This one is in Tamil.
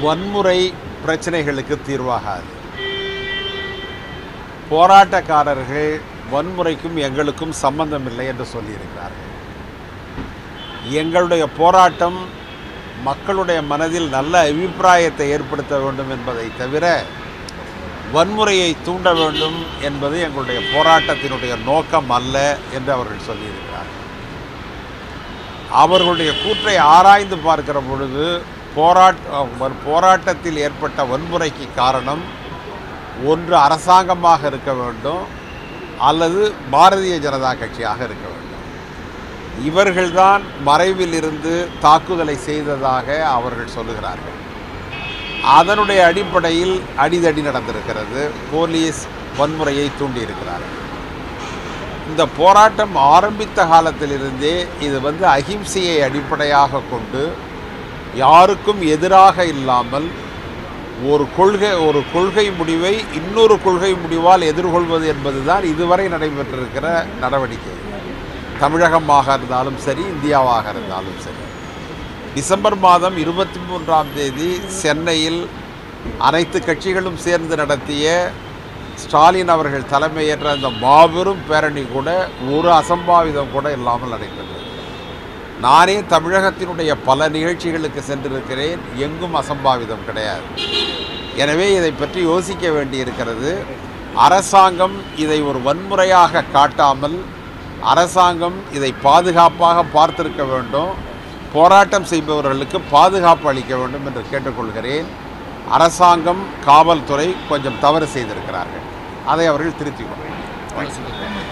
வன்முறை பிரச்சனைகளுக்கு தீர்வாகாது போராட்டக்காரர்கள் வன்முறைக்கும் எங்களுக்கும் சம்பந்தமில்லை என்று சொல்லியிருக்கிறார்கள் எங்களுடைய போராட்டம் மக்களுடைய மனதில் நல்ல அபிப்பிராயத்தை ஏற்படுத்த வேண்டும் என்பதை தவிர வன்முறையை தூண்ட வேண்டும் என்பது எங்களுடைய போராட்டத்தினுடைய நோக்கம் அல்ல என்று அவர்கள் சொல்லியிருக்கிறார்கள் அவர்களுடைய கூற்றை ஆராய்ந்து பார்க்கிற பொழுது போராட்ட போராட்டத்தில் ஏற்பட்ட வன்முறைக்கு காரணம் ஒன்று அரசாங்கமாக இருக்க வேண்டும் அல்லது பாரதிய ஜனதா கட்சியாக இருக்க வேண்டும் இவர்கள்தான் மறைவில் இருந்து தாக்குதலை செய்ததாக அவர்கள் சொல்லுகிறார்கள் அதனுடைய அடிப்படையில் அடிதடி நடந்திருக்கிறது போலீஸ் வன்முறையை தூண்டியிருக்கிறார்கள் இந்த போராட்டம் ஆரம்பித்த காலத்திலிருந்தே இது வந்து அகிம்சையை அடிப்படையாக கொண்டு யாருக்கும் எதிராக இல்லாமல் ஒரு கொள்கை ஒரு கொள்கை முடிவை இன்னொரு கொள்கை முடிவால் எதிர்கொள்வது என்பதுதான் இதுவரை நடைபெற்றிருக்கிற நடவடிக்கை தமிழகமாக இருந்தாலும் சரி இந்தியாவாக இருந்தாலும் சரி டிசம்பர் மாதம் இருபத்தி மூன்றாம் தேதி சென்னையில் அனைத்து கட்சிகளும் சேர்ந்து நடத்திய ஸ்டாலின் அவர்கள் தலைமையேற்ற அந்த மாபெரும் பேரணி கூட ஒரு அசம்பாவிதம் கூட இல்லாமல் நடைபெற்றது நானே தமிழகத்தினுடைய பல நிகழ்ச்சிகளுக்கு சென்றிருக்கிறேன் எங்கும் அசம்பாவிதம் கிடையாது எனவே இதை பற்றி யோசிக்க வேண்டியிருக்கிறது அரசாங்கம் இதை ஒரு வன்முறையாக காட்டாமல் அரசாங்கம் இதை பாதுகாப்பாக பார்த்திருக்க வேண்டும் போராட்டம் செய்பவர்களுக்கு பாதுகாப்பு அளிக்க வேண்டும் என்று கேட்டுக்கொள்கிறேன் அரசாங்கம் காவல்துறை கொஞ்சம் தவறு செய்திருக்கிறார்கள் அதை அவர்கள் திருத்திக் கொள்ள வேண்டும்.